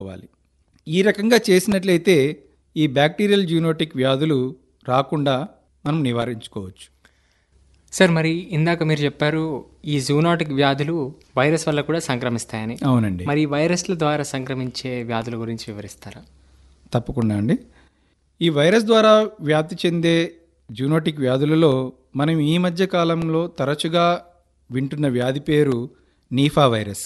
చేసుకోవాలి ఈ రకంగా చేసినట్లయితే ఈ బ్యాక్టీరియల్ జూనోటిక్ వ్యాధులు రాకుండా మనం నివారించుకోవచ్చు సార్ మరి ఇందాక మీరు చెప్పారు ఈ జూనాటిక్ వ్యాధులు వైరస్ వల్ల కూడా సంక్రమిస్తాయని అవునండి మరి ఈ వైరస్ల ద్వారా సంక్రమించే వ్యాధుల గురించి వివరిస్తారా తప్పకుండా అండి ఈ వైరస్ ద్వారా వ్యాప్తి చెందే జూనోటిక్ వ్యాధులలో మనం ఈ మధ్య కాలంలో తరచుగా వింటున్న వ్యాధి పేరు నీఫా వైరస్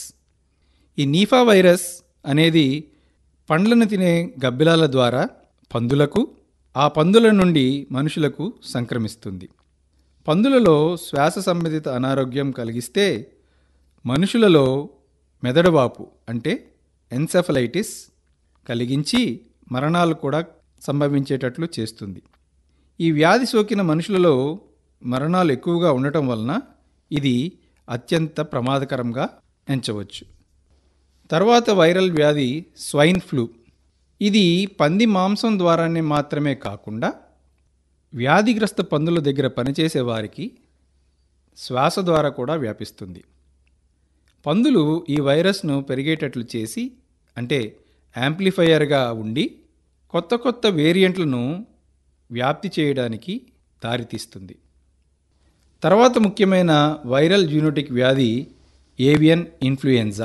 ఈ నీఫా వైరస్ అనేది పండ్లను తినే గబ్బిలాల ద్వారా పందులకు ఆ పందుల నుండి మనుషులకు సంక్రమిస్తుంది పందులలో శ్వాస సంబంధిత అనారోగ్యం కలిగిస్తే మనుషులలో మెదడువాపు అంటే ఎన్సెఫలైటిస్ కలిగించి మరణాలు కూడా సంభవించేటట్లు చేస్తుంది ఈ వ్యాధి సోకిన మనుషులలో మరణాలు ఎక్కువగా ఉండటం వలన ఇది అత్యంత ప్రమాదకరంగా ఎంచవచ్చు తర్వాత వైరల్ వ్యాధి స్వైన్ ఫ్లూ ఇది పంది మాంసం ద్వారానే మాత్రమే కాకుండా వ్యాధిగ్రస్త పందుల దగ్గర పనిచేసే వారికి శ్వాస ద్వారా కూడా వ్యాపిస్తుంది పందులు ఈ వైరస్ను పెరిగేటట్లు చేసి అంటే యాంప్లిఫైయర్గా ఉండి కొత్త కొత్త వేరియంట్లను వ్యాప్తి చేయడానికి దారితీస్తుంది తర్వాత ముఖ్యమైన వైరల్ జూనోటిక్ వ్యాధి ఏవియన్ ఇన్ఫ్లుయెన్జా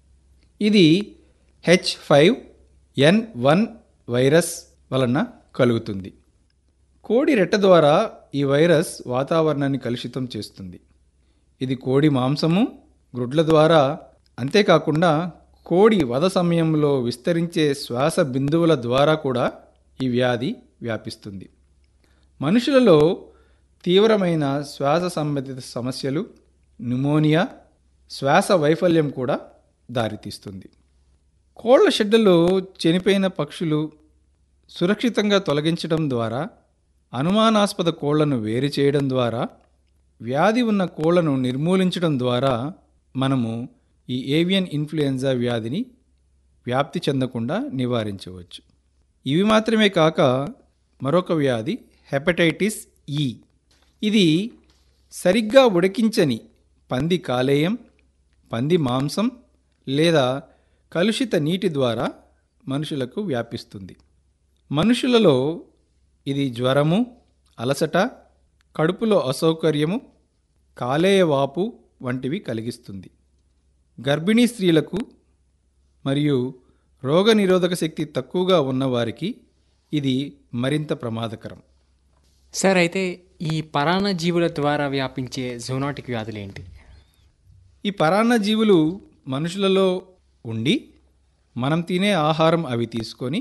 ఇది H five N one virus వలన కలుగుతుంది కోడి రెట్ట ద్వారా ఈ వైరస్ వాతావరణాన్ని కలుషితం చేస్తుంది ఇది కోడి మాంసము గ్రుడ్ల ద్వారా అంతేకాకుండా కోడి వధ సమయంలో విస్తరించే శ్వాస బిందువుల ద్వారా కూడా ఈ వ్యాధి వ్యాపిస్తుంది మనుషులలో తీవ్రమైన శ్వాస సంబంధిత సమస్యలు న్యూమోనియా శ్వాస వైఫల్యం కూడా దారితీస్తుంది కోళ్ల షెడ్లలో చనిపోయిన పక్షులు సురక్షితంగా తొలగించడం ద్వారా అనుమానాస్పద కోళ్లను వేరు చేయడం ద్వారా వ్యాధి ఉన్న కోళ్లను నిర్మూలించడం ద్వారా మనము ఈ ఏవియన్ ఇన్ఫ్లుయెన్జా వ్యాధిని వ్యాప్తి చెందకుండా నివారించవచ్చు ఇవి మాత్రమే కాక మరొక వ్యాధి హెపటైటిస్ ఈ ఇది సరిగ్గా ఉడికించని పంది కాలేయం పంది మాంసం లేదా కలుషిత నీటి ద్వారా మనుషులకు వ్యాపిస్తుంది మనుషులలో ఇది జ్వరము అలసట కడుపులో అసౌకర్యము కాలేయ వాపు వంటివి కలిగిస్తుంది గర్భిణీ స్త్రీలకు మరియు రోగనిరోధక శక్తి తక్కువగా ఉన్నవారికి ఇది మరింత ప్రమాదకరం సార్ అయితే ఈ పరాన్న జీవుల ద్వారా వ్యాపించే జూనాటిక్ వ్యాధులు ఏంటి ఈ పరాన్న జీవులు మనుషులలో ఉండి మనం తినే ఆహారం అవి తీసుకొని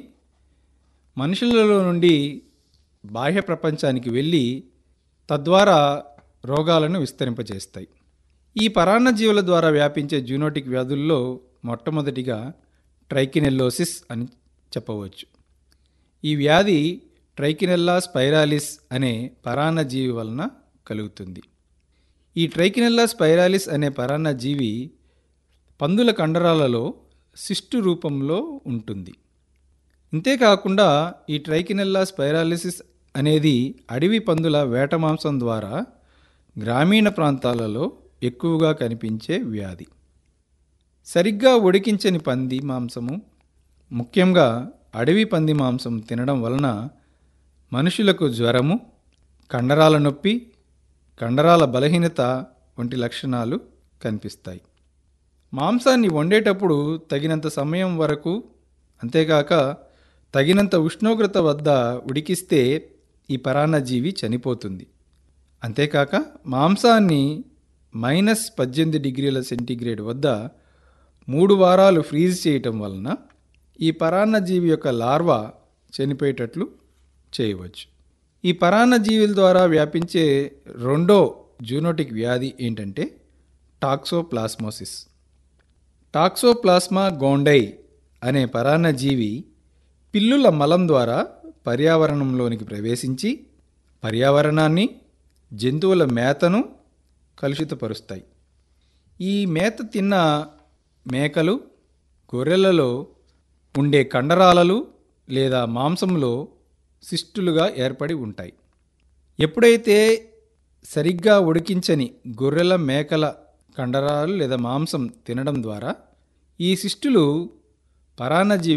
మనుషులలో నుండి బాహ్య ప్రపంచానికి వెళ్ళి తద్వారా రోగాలను విస్తరింపజేస్తాయి ఈ పరాన్న జీవుల ద్వారా వ్యాపించే జూనోటిక్ వ్యాధుల్లో మొట్టమొదటిగా ట్రైకినెల్లోసిస్ అని చెప్పవచ్చు ఈ వ్యాధి ట్రైకినెల్లా స్పైరాలిస్ అనే పరాన్న జీవి వలన కలుగుతుంది ఈ ట్రైకినెల్లా స్పైరాలిస్ అనే పరాన్న జీవి పందుల కండరాలలో సిస్టు రూపంలో ఉంటుంది ఇంతేకాకుండా ఈ ట్రైకినెల్లా స్పైరాలిసిస్ అనేది అడవి పందుల వేట మాంసం ద్వారా గ్రామీణ ప్రాంతాలలో ఎక్కువగా కనిపించే వ్యాధి సరిగ్గా ఉడికించని పంది మాంసము ముఖ్యంగా అడవి పంది మాంసం తినడం వలన మనుషులకు జ్వరము కండరాల నొప్పి కండరాల బలహీనత వంటి లక్షణాలు కనిపిస్తాయి మాంసాన్ని వండేటప్పుడు తగినంత సమయం వరకు అంతేకాక తగినంత ఉష్ణోగ్రత వద్ద ఉడికిస్తే ఈ పరాన్నజీవి చనిపోతుంది అంతేకాక మాంసాన్ని మైనస్ పద్దెనిమిది డిగ్రీల సెంటీగ్రేడ్ వద్ద మూడు వారాలు ఫ్రీజ్ చేయటం వలన ఈ పరాన్నజీవి యొక్క లార్వా చనిపోయేటట్లు చేయవచ్చు ఈ పరాన్నజీవుల ద్వారా వ్యాపించే రెండో జూనోటిక్ వ్యాధి ఏంటంటే టాక్సోప్లాస్మోసిస్ టాక్సోప్లాస్మా గోండై అనే పరాన్నజీవి పిల్లుల మలం ద్వారా పర్యావరణంలోనికి ప్రవేశించి పర్యావరణాన్ని జంతువుల మేతను కలుషితపరుస్తాయి ఈ మేత తిన్న మేకలు గొర్రెలలో ఉండే కండరాలలు లేదా మాంసంలో సిస్టులుగా ఏర్పడి ఉంటాయి ఎప్పుడైతే సరిగ్గా ఉడికించని గొర్రెల మేకల కండరాలు లేదా మాంసం తినడం ద్వారా ఈ సిస్టులు పరాన్నజీవి